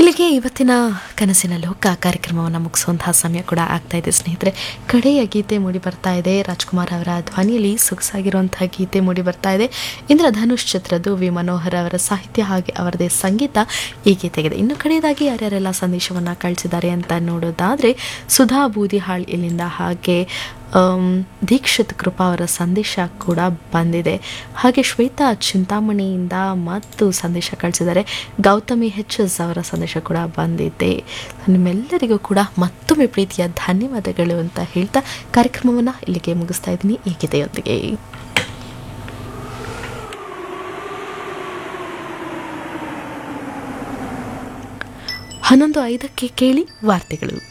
ಇಲ್ಲಿಗೆ ಇವತ್ತಿನ ಕನಸಿನ ಲೋಕ ಕಾರ್ಯಕ್ರಮವನ್ನು ಮುಗಿಸುವಂತಹ ಸಮಯ ಕೂಡ ಆಗ್ತಾ ಇದೆ ಸ್ನೇಹಿತರೆ ಕಡೆಯ ಗೀತೆ ಮೂಡಿ ಬರ್ತಾ ಇದೆ ರಾಜ್ಕುಮಾರ್ ಅವರ ಧ್ವನಿಯಲ್ಲಿ ಸೊಗಸಾಗಿರುವಂತಹ ಗೀತೆ ಮೂಡಿ ಬರ್ತಾ ಇದೆ ಇಂದ್ರಧನುಷ್ ಚಿತ್ರದ್ದು ವಿ ಮನೋಹರ್ ಅವರ ಸಾಹಿತ್ಯ ಹಾಗೆ ಅವರದೇ ಸಂಗೀತ ಈ ಗೀತೆಗಿದೆ ಇನ್ನು ಕಡೆಯದಾಗಿ ಯಾರ್ಯಾರೆಲ್ಲ ಸಂದೇಶವನ್ನು ಕಳಿಸಿದ್ದಾರೆ ಅಂತ ನೋಡೋದಾದರೆ ಸುಧಾ ಬೂದಿಹಾಳ್ ಇಲ್ಲಿಂದ ಹಾಗೆ ಆಮ್, ದೀಕ್ಷಿತ್ ಕೃಪಾ ಅವರ ಸಂದೇಶ ಕೂಡ ಬಂದಿದೆ ಹಾಗೆ ಶ್ವೇತಾ ಚಿಂತಾಮಣಿಯಿಂದ ಮತ್ತು ಸಂದೇಶ ಕಳಿಸಿದ್ದಾರೆ ಗೌತಮಿ ಎಚ್ ಎಸ್ ಅವರ ಸಂದೇಶ ಕೂಡ ಬಂದಿದೆ ನಿಮ್ಮೆಲ್ಲರಿಗೂ ಕೂಡ ಮತ್ತೊಮ್ಮೆ ಪ್ರೀತಿಯ ಧನ್ಯವಾದಗಳು ಅಂತ ಹೇಳ್ತಾ ಕಾರ್ಯಕ್ರಮವನ್ನು ಇಲ್ಲಿಗೆ ಮುಗಿಸ್ತಾ ಇದ್ದೀನಿ ಈ ಗೀತೆಯೊಂದಿಗೆ ಹನ್ನೊಂದು ಐದಕ್ಕೆ ಕೇಳಿ ವಾರ್ತೆಗಳು